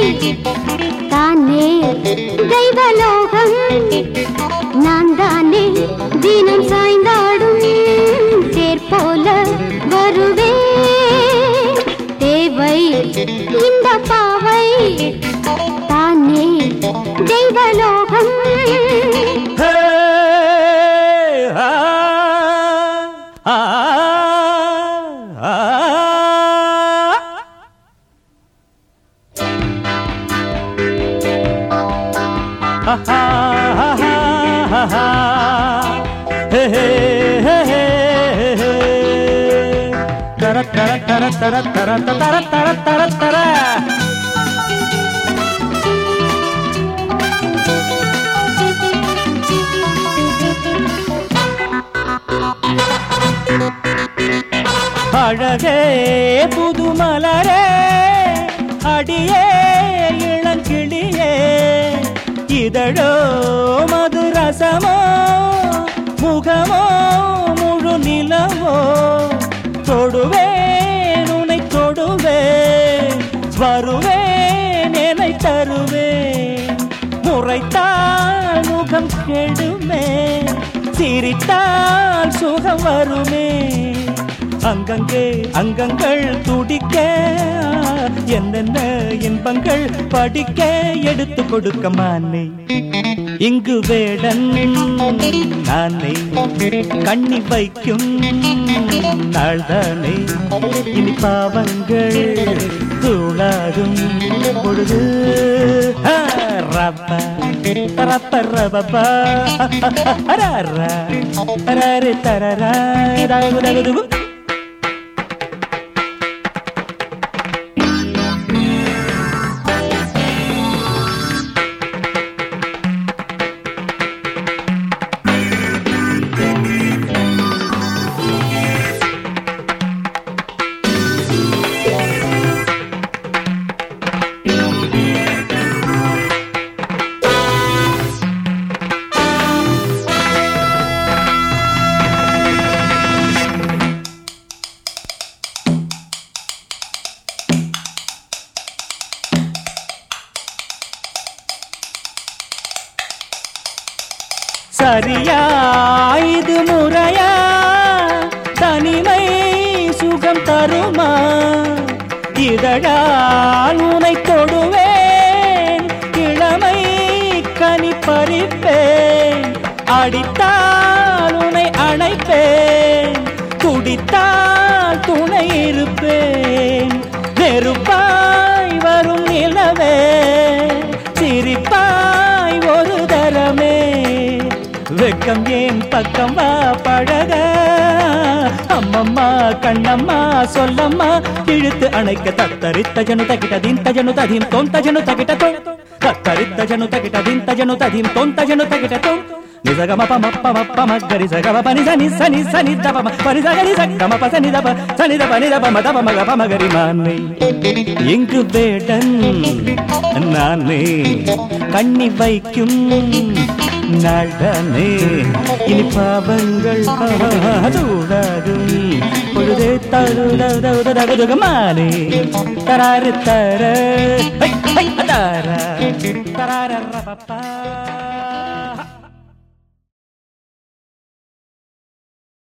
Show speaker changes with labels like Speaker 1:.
Speaker 1: தானே தெய்வலோகம் நான் தானே தினம் சாய்ந்தாடும் தேர் போல வருவே தேவை இந்த பாவை தானே தெய்வலோகம்
Speaker 2: ஹே, ஆ, ஆ, ஆ. ஆஹா, ஆஹா, ஆஹா. ஹே, ஹே, ஹே, ஹே, ஹே. தர, தர, தர, தர, தர, தர, தர, தர, தர. அழகே புது மலரே அடியே இளங்கிளியே இதழோ மது ரசமோ முகமோ முழு நிலவோ தொடுவேன் உனை தொடுவேன் வருவேன் என்னை தருவேன் முறைத்தால் முகம் கெடுமே சிரித்தால் சுகம் வருமே அங்கங்கே அங்கங்கள் துடிக்க என்னென்ன இன்பங்கள் படிக்க எடுத்து கொடுக்க மானே இங்கு வேடன் நானே கண்ணி வைக்கும் நாள்தானே இனி பாவங்கள் தூளாகும் பொழுது ஆ, ரப்பா, ரப்ப, ரபப்பா, அரரா, அரரே, தரரா, தகு, தகு, தகு. சரியா இது முறையா தனிமை சுகம் தருமா இதழால் உனை தொடுவேன் இளமை கனி பறிப்பேன் அடித்தால் உனை அணைப்பேன் துடித்தால் துணை இருப்பேன் நெருப்பாய் வரும் நிலவே சிரிப்பாய் ஒரு தரமே வெக்கம் ஏன் பக்கம் வா பழக அம்மம்மா கண்ணம்மா சொல்லம்மா இழுத்து அணைக்க தத்தரித்த ஜனு தகிட்ட தின் தஜனு ததீம் தோம் தஜனு தகிட்ட தோம் தத்தரித்த ஜனு தகிட்ட தின் தஜனு ததீம் தோம் தஜனு தகிட்ட தோம் நிசகம பம பம பம கரி சகம பனி சனி சனி சனி தபம பனி சகரி சகம ப சனி தப சனி தப நி தபம தப மக பம கரி மானே எங்கு வேடன் நானே கண்ணி வைக்கும் நாள்தானே இனி பாவங்கள் சூடாகும் பொழுதே தருதகுமானே தராரு தர ஹை, ஹை, தர தரார பப்பா